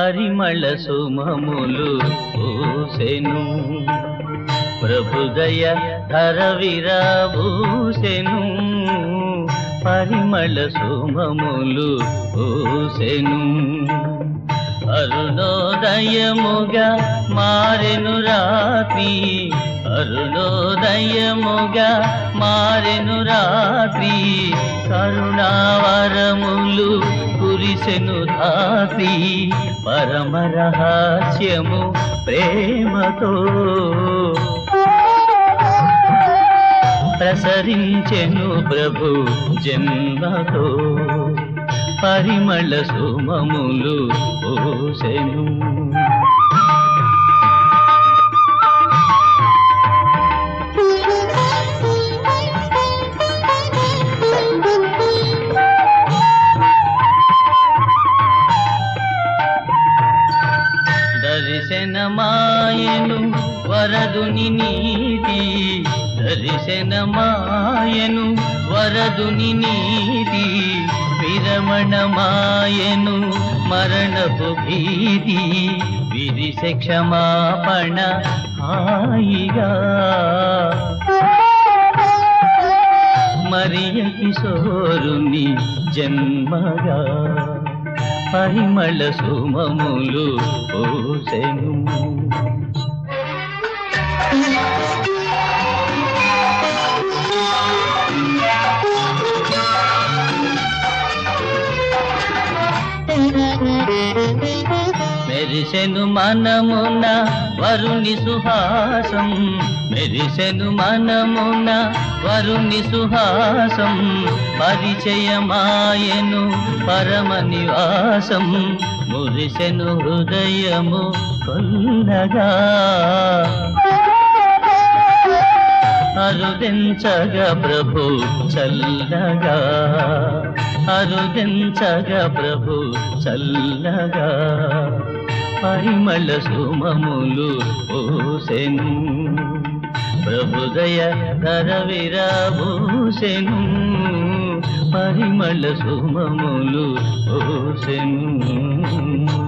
పరిమళ సుమములు పూసెను ప్రభుదయ ధర విరాబూసెను పరిమళ సుమములు పూసెను అరుణోదయముగా మారెను రాత్రి అరుణోదయముగా మారెను రాత్రి కరుణావరములు కురిసెను ధాత్రి పరమ రహస్యము ప్రేమతో ప్రసరించెను ప్రభు జన్మతో పరిమళ సుమములు పోసెను దర్శనమాయను వరదుని నీతి దర్శనమాయను వరదుని నీతి విరమణమాయను మరణపు భీతి విరిసె క్షమాపణ హాయిగా మరియ కిశోరుని జన్మగా పరిమళ సుమములు పోసెను మెరిసెను మనమున వరుణి సుహాసం మెరిసెను మనమున వరుణి సుహాసం పరిచయమాయను పరమ నివాసం మురిసెను హృదయము కొల్లగా అరుదించగా ప్రభు చల్లగా అరుదించగా ప్రభు చల్లగా పరిమళ సుమములు పోసెను ప్రభుదయ ధర విరాభూసెను పరిమళ సుమములు పోసెను